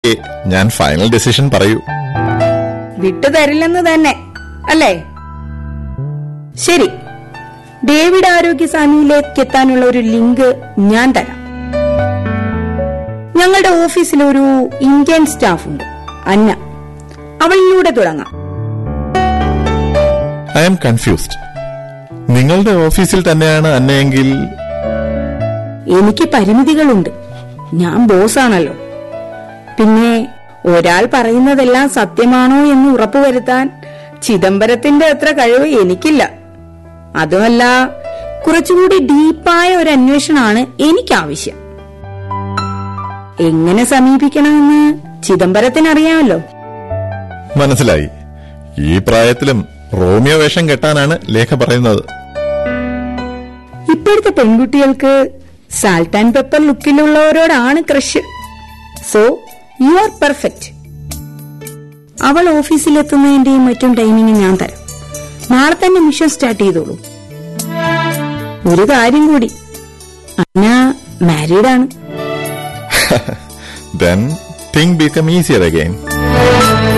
ഞാൻ final decision പറയൂ വിട്ടുതരില്ലെന്ന് തന്നെ അല്ലേ ശരി ഡേവിഡ് ആരോഗ്യസ്വാമിയിലേക്ക് എത്താനുള്ള ഒരു ലിങ്ക് ഞാൻ തരാം ഞങ്ങളുടെ ഓഫീസിൽ ഒരു ഇന്ത്യൻ സ്റ്റാഫ് ഉണ്ട് അന്ന അവളിലൂടെ തുടങ്ങാം ഐ എം കൺഫ്യൂസ്ഡ് നിങ്ങളുടെ ഓഫീസിൽ തന്നെയാണ് അന്നയെങ്കിൽ എനിക്ക് പരിമിതികളുണ്ട് ഞാൻ ബോസാണല്ലോ പിന്നെ ഒരാൾ പറയുന്നതെല്ലാം സത്യമാണോ എന്ന് ഉറപ്പുവരുത്താൻ ചിദംബരത്തിന്റെ അത്ര കഴിവ് എനിക്കില്ല അതുമല്ല കുറച്ചുകൂടി ഡീപ്പായ ഒരു അന്വേഷണമാണ് എനിക്ക് ആവശ്യം എങ്ങനെ സമീപിക്കണമെന്ന് ചിദംബരത്തിനറിയാമല്ലോ മനസ്സിലായി ഈ പ്രായത്തിലും റോമിയോ വേഷം കെട്ടാനാണ് ലേഖ പറയുന്നത് ഇപ്പോഴത്തെ പെൺകുട്ടികൾക്ക് സാൾട്ട് ആൻഡ് പെപ്പർ ലുക്കിലുള്ളവരോടാണ് crush so you are perfect അവൾ ഓഫീസിലെത്തുന്നതിന്റെയും മറ്റും ടൈമിംഗ് ഞാൻ തരാം നാളെ തന്നെ മിഷൻ സ്റ്റാർട്ട് ചെയ്തോളൂ ഒരു കാര്യം കൂടി അന്ന മാരീഡാണ് then thing become easier again